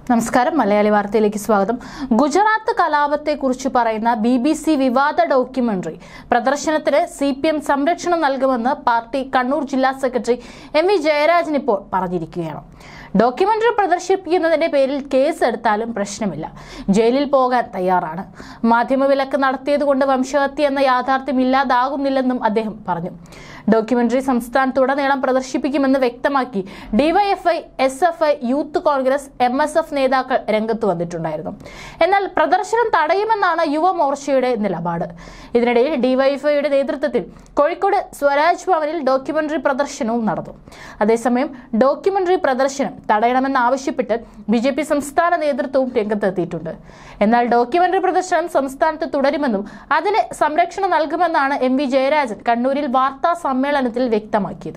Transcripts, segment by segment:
നമസ്കാരം മലയാളി വാർത്തയിലേക്ക് സ്വാഗതം ഗുജറാത്ത് കലാപത്തെക്കുറിച്ച് പറയുന്ന ബി ബി സി വിവാദ ഡോക്യുമെന്ററി പ്രദർശനത്തിന് സി പി എം സംരക്ഷണം നൽകുമെന്ന് പാർട്ടി കണ്ണൂർ ജില്ലാ സെക്രട്ടറി എം വി ജയരാജൻ ഇപ്പോൾ പറഞ്ഞിരിക്കുകയാണ് ഡോക്യുമെന്ററി പ്രദർശിപ്പിക്കുന്നതിന്റെ പേരിൽ കേസ് എടുത്താലും പ്രശ്നമില്ല ജയിലിൽ പോകാൻ തയ്യാറാണ് മാധ്യമവിലക്ക് നടത്തിയതുകൊണ്ട് വംശഹത്യ എന്ന യാഥാർത്ഥ്യം ഇല്ലാതാകുന്നില്ലെന്നും അദ്ദേഹം പറഞ്ഞു ഡോക്യുമെന്ററി സംസ്ഥാനത്തുടനീളം പ്രദർശിപ്പിക്കുമെന്ന് വ്യക്തമാക്കി DYFI S F I youth Congress M S F നേതാക്കൾ രംഗത്ത് വന്നിട്ടുണ്ടായിരുന്നു എന്നാൽ പ്രദർശനം തടയുമെന്നാണ് യുവമോർച്ചയുടെ നിലപാട് ഇതിനിടയിൽ ഡിവൈഎഫ്ഐയുടെ നേതൃത്വത്തിൽ കോഴിക്കോട് സ്വരാജ് ഭവനിൽ ഡോക്യുമെന്ററി പ്രദർശനവും നടന്നു അതേസമയം ഡോക്യുമെന്ററി പ്രദർശനം തടയണമെന്നാവശ്യപ്പെട്ട് ബി ജെ പി സംസ്ഥാന നേതൃത്വവും രംഗത്തെത്തിയിട്ടുണ്ട് എന്നാൽ ഡോക്യുമെന്ററി പ്രദർശനം സംസ്ഥാനത്ത് തുടരുമെന്നും അതിന് സംരക്ഷണം നൽകുമെന്നാണ് എം വി ജയരാജൻ കണ്ണൂരിൽ വാർത്താ സമ്മേളനത്തിൽ വ്യക്തമാക്കിയത്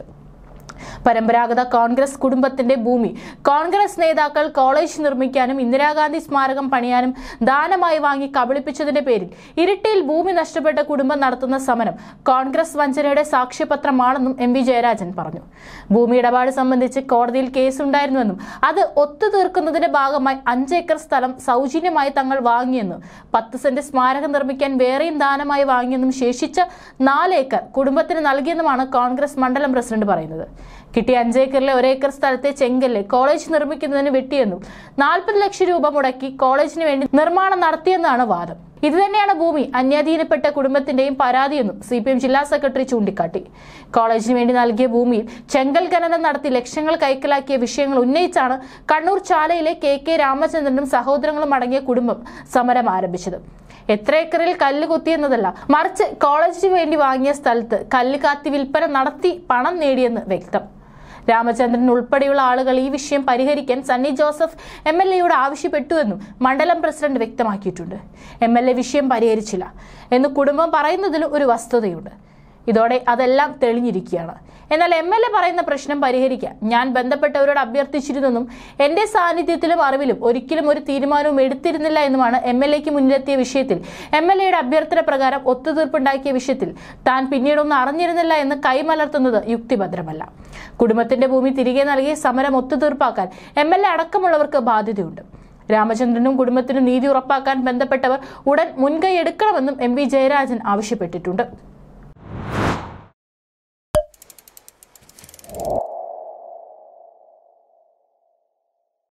പരമ്പരാഗത കോൺഗ്രസ് കുടുംബത്തിന്റെ ഭൂമി കോൺഗ്രസ് നേതാക്കൾ കോളേജ് നിർമ്മിക്കാനും ഇന്ദിരാഗാന്ധി സ്മാരകം പണിയാനും ദാനമായി വാങ്ങി കബളിപ്പിച്ചതിന്റെ പേരിൽ ഇരിട്ടിയിൽ ഭൂമി നഷ്ടപ്പെട്ട കുടുംബം നടത്തുന്ന സമരം കോൺഗ്രസ് വഞ്ചനയുടെ സാക്ഷ്യപത്രമാണെന്നും എം വി ജയരാജൻ പറഞ്ഞു ഭൂമി ഇടപാട് സംബന്ധിച്ച് കോടതിയിൽ കേസുണ്ടായിരുന്നുവെന്നും അത് ഒത്തുതീർക്കുന്നതിന്റെ ഭാഗമായി അഞ്ച് ഏക്കർ സ്ഥലം സൗജന്യമായി തങ്ങൾ വാങ്ങിയെന്നും പത്ത് സെന്റ് സ്മാരകം നിർമ്മിക്കാൻ വേറെയും ദാനമായി വാങ്ങിയെന്നും ശേഷിച്ച നാല് ഏക്കർ കുടുംബത്തിന് നൽകിയെന്നുമാണ് കോൺഗ്രസ് മണ്ഡലം പ്രസിഡന്റ് പറയുന്നത് കിട്ടിയ അഞ്ചേക്കറിലെ ഒരേക്കർ സ്ഥലത്തെ ചെങ്കല്ല് കോളേജ് നിർമ്മിക്കുന്നതിന് വെട്ടിയെന്നും നാൽപ്പത് ലക്ഷം രൂപ മുടക്കി കോളേജിന് വേണ്ടി നിർമ്മാണം നടത്തിയെന്നാണ് വാദം ഇതുതന്നെയാണ് ഭൂമി അന്യാധീനപ്പെട്ട കുടുംബത്തിന്റെയും പരാതിയെന്നും സി പി എം ജില്ലാ സെക്രട്ടറി ചൂണ്ടിക്കാട്ടി കോളേജിന് വേണ്ടി നൽകിയ ഭൂമിയിൽ ചെങ്കൽ ഖനനം നടത്തി ലക്ഷങ്ങൾ കൈക്കലാക്കിയ വിഷയങ്ങൾ ഉന്നയിച്ചാണ് കണ്ണൂർ ചാലയിലെ കെ കെ രാമചന്ദ്രനും സഹോദരങ്ങളും അടങ്ങിയ കുടുംബം സമരം ആരംഭിച്ചത് എത്ര ഏക്കറിൽ കല്ല് കുത്തിയെന്നതല്ല മറിച്ച് കോളേജിന് വേണ്ടി വാങ്ങിയ സ്ഥലത്ത് കല്ല് കാത്തി വിൽപ്പന നടത്തി പണം നേടിയെന്ന് വ്യക്തം രാമചന്ദ്രൻ ഉൾപ്പെടെയുള്ള ആളുകൾ ഈ വിഷയം പരിഹരിക്കാൻ സണ്ണി ജോസഫ് എം എൽ എയോട് ആവശ്യപ്പെട്ടുവെന്നും മണ്ഡലം പ്രസിഡന്റ് വ്യക്തമാക്കിയിട്ടുണ്ട് എം എൽ എ വിഷയം പരിഹരിച്ചില്ല എന്ന് കുടുംബം പറയുന്നതിൽ ഒരു വസ്തുതയുണ്ട് ഇതോടെ അതെല്ലാം തെളിഞ്ഞിരിക്കുകയാണ് എന്നാൽ എം എൽ എ പറയുന്ന പ്രശ്നം പരിഹരിക്കാൻ ഞാൻ ബന്ധപ്പെട്ടവരോട് അഭ്യർത്ഥിച്ചിരുന്നെന്നും എന്റെ സാന്നിധ്യത്തിലും അറിവിലും ഒരിക്കലും ഒരു തീരുമാനവും എടുത്തിരുന്നില്ല എന്നുമാണ് എം എൽ എക്ക് മുന്നിലെത്തിയ വിഷയത്തിൽ എം എൽ എയുടെ അഭ്യർത്ഥന പ്രകാരം ഒത്തുതീർപ്പുണ്ടാക്കിയ വിഷയത്തിൽ താൻ പിന്നീടൊന്നും അറിഞ്ഞിരുന്നില്ല എന്ന് കൈമലർത്തുന്നത് യുക്തിഭദ്രമല്ല കുടുംബത്തിന്റെ ഭൂമി തിരികെ നൽകി സമരം ഒത്തുതീർപ്പാക്കാൻ എം എൽ എ അടക്കമുള്ളവർക്ക് ബാധ്യതയുണ്ട് രാമചന്ദ്രനും കുടുംബത്തിനും നീതി ഉറപ്പാക്കാൻ ബന്ധപ്പെട്ടവർ ഉടൻ മുൻകൈ എടുക്കണമെന്നും എം വി ജയരാജൻ ആവശ്യപ്പെട്ടിട്ടുണ്ട്